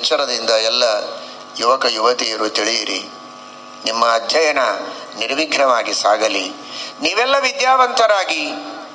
ಎಚ್ಚರದಿಂದ ಎಲ್ಲ ಯುವಕ ಯುವತಿಯರು ತಿಳಿಯಿರಿ ನಿಮ್ಮ ಅಧ್ಯಯನ ನಿರ್ವಿಘ್ನವಾಗಿ ಸಾಗಲಿ ನೀವೆಲ್ಲ ವಿದ್ಯಾವಂತರಾಗಿ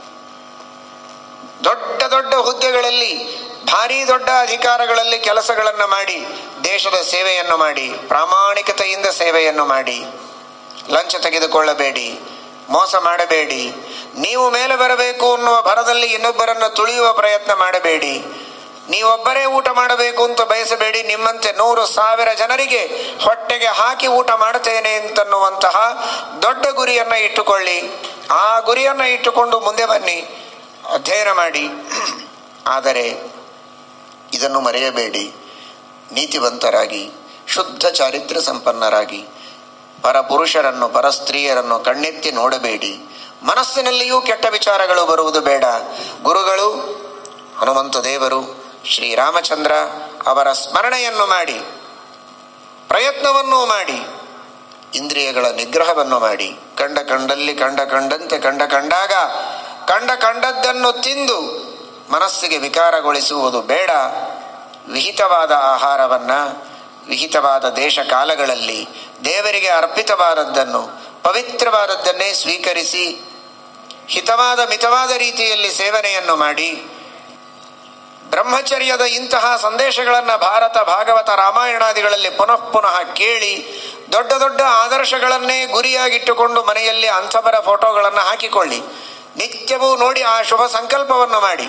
ದೊಡ್ಡ ದೊಡ್ಡ ಹುದ್ದೆಗಳಲ್ಲಿ ಭಾರಿ ದೊಡ್ಡ ಅಧಿಕಾರಗಳಲ್ಲಿ ಕೆಲಸಗಳನ್ನು ಮಾಡಿ ದೇಶದ ಸೇವೆಯನ್ನು ಮಾಡಿ ಪ್ರಾಮಾಣಿಕತೆಯಿಂದ ಸೇವೆಯನ್ನು ಮಾಡಿ ಲಂಚ ತೆಗೆದುಕೊಳ್ಳಬೇಡಿ ಮೋಸ ಮಾಡಬೇಡಿ ನೀವು ಮೇಲೆ ಬರಬೇಕು ಅನ್ನುವ ಭರದಲ್ಲಿ ಇನ್ನೊಬ್ಬರನ್ನು ತುಳಿಯುವ ಪ್ರಯತ್ನ ಮಾಡಬೇಡಿ ನೀವೊಬ್ಬರೇ ಊಟ ಮಾಡಬೇಕು ಅಂತ ಬಯಸಬೇಡಿ ನಿಮ್ಮಂತೆ ನೂರು ಸಾವಿರ ಜನರಿಗೆ ಹೊಟ್ಟೆಗೆ ಹಾಕಿ ಊಟ ಮಾಡುತ್ತೇನೆ ಅಂತನ್ನುವಂತಹ ದೊಡ್ಡ ಗುರಿಯನ್ನ ಇಟ್ಟುಕೊಳ್ಳಿ ಆ ಗುರಿಯನ್ನ ಇಟ್ಟುಕೊಂಡು ಮುಂದೆ ಬನ್ನಿ ಅಧ್ಯಯನ ಮಾಡಿ ಆದರೆ ಇದನ್ನು ಮರೆಯಬೇಡಿ ನೀತಿವಂತರಾಗಿ ಶುದ್ಧ ಚಾರಿತ್ರ್ಯ ಸಂಪನ್ನರಾಗಿ ಪರಪುರುಷರನ್ನು ಪರಸ್ತ್ರೀಯರನ್ನು ಕಣ್ಣೆತ್ತಿ ನೋಡಬೇಡಿ ಮನಸ್ಸಿನಲ್ಲಿಯೂ ಕೆಟ್ಟ ವಿಚಾರಗಳು ಬರುವುದು ಬೇಡ ಗುರುಗಳು ಹನುಮಂತ ದೇವರು ಶ್ರೀರಾಮಚಂದ್ರ ಅವರ ಸ್ಮರಣೆಯನ್ನು ಮಾಡಿ ಪ್ರಯತ್ನವನ್ನೂ ಮಾಡಿ ಇಂದ್ರಿಯಗಳ ನಿಗ್ರಹವನ್ನು ಮಾಡಿ ಕಂಡ ಕಂಡಲ್ಲಿ ಕಂಡ ಕಂಡಂತೆ ಕಂಡ ಕಂಡಾಗ ಕಂಡ ಕಂಡದ್ದನ್ನು ತಿಂದು ಮನಸ್ಸಿಗೆ ವಿಕಾರಗೊಳಿಸುವುದು ಬೇಡ ವಿಹಿತವಾದ ಆಹಾರವನ್ನ ವಿಹಿತವಾದ ದೇಶ ಕಾಲಗಳಲ್ಲಿ ದೇವರಿಗೆ ಅರ್ಪಿತವಾದದ್ದನ್ನು ಪವಿತ್ರವಾದದ್ದನ್ನೇ ಸ್ವೀಕರಿಸಿ ಹಿತವಾದ ಮಿತವಾದ ರೀತಿಯಲ್ಲಿ ಸೇವನೆಯನ್ನು ಮಾಡಿ ಬ್ರಹ್ಮಚರ್ಯದ ಇಂತಹ ಸಂದೇಶಗಳನ್ನು ಭಾರತ ಭಾಗವತ ರಾಮಾಯಣಾದಿಗಳಲ್ಲಿ ಪುನಃ ಪುನಃ ಕೇಳಿ ದೊಡ್ಡ ದೊಡ್ಡ ಆದರ್ಶಗಳನ್ನೇ ಗುರಿಯಾಗಿಟ್ಟುಕೊಂಡು ಮನೆಯಲ್ಲಿ ಅಂಥವರ ಫೋಟೋಗಳನ್ನು ಹಾಕಿಕೊಳ್ಳಿ ನಿತ್ಯವೂ ನೋಡಿ ಆ ಶುಭ ಸಂಕಲ್ಪವನ್ನು ಮಾಡಿ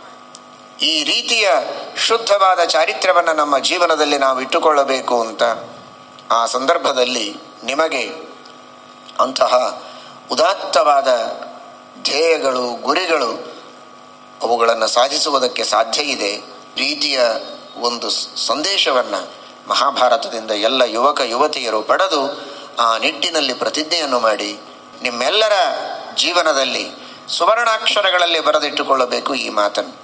ಈ ರೀತಿಯ ಶುದ್ಧವಾದ ಚಾರಿತ್ರ್ಯವನ್ನು ನಮ್ಮ ಜೀವನದಲ್ಲಿ ನಾವು ಇಟ್ಟುಕೊಳ್ಳಬೇಕು ಅಂತ ಆ ಸಂದರ್ಭದಲ್ಲಿ ನಿಮಗೆ ಅಂತಹ ಉದಾತ್ತವಾದ ಧ್ಯೇಯಗಳು ಗುರಿಗಳು ಅವುಗಳನ್ನು ಸಾಧಿಸುವುದಕ್ಕೆ ಸಾಧ್ಯ ಇದೆ ರೀತಿಯ ಒಂದು ಸಂದೇಶವನ್ನು ಮಹಾಭಾರತದಿಂದ ಎಲ್ಲ ಯುವಕ ಯುವತಿಯರು ಪಡೆದು ಆ ನಿಟ್ಟಿನಲ್ಲಿ ಪ್ರತಿಜ್ಞೆಯನ್ನು ಮಾಡಿ ನಿಮ್ಮೆಲ್ಲರ ಜೀವನದಲ್ಲಿ ಸುವರ್ಣಾಕ್ಷರಗಳಲ್ಲಿ ಬರೆದಿಟ್ಟುಕೊಳ್ಳಬೇಕು ಈ ಮಾತನ್ನು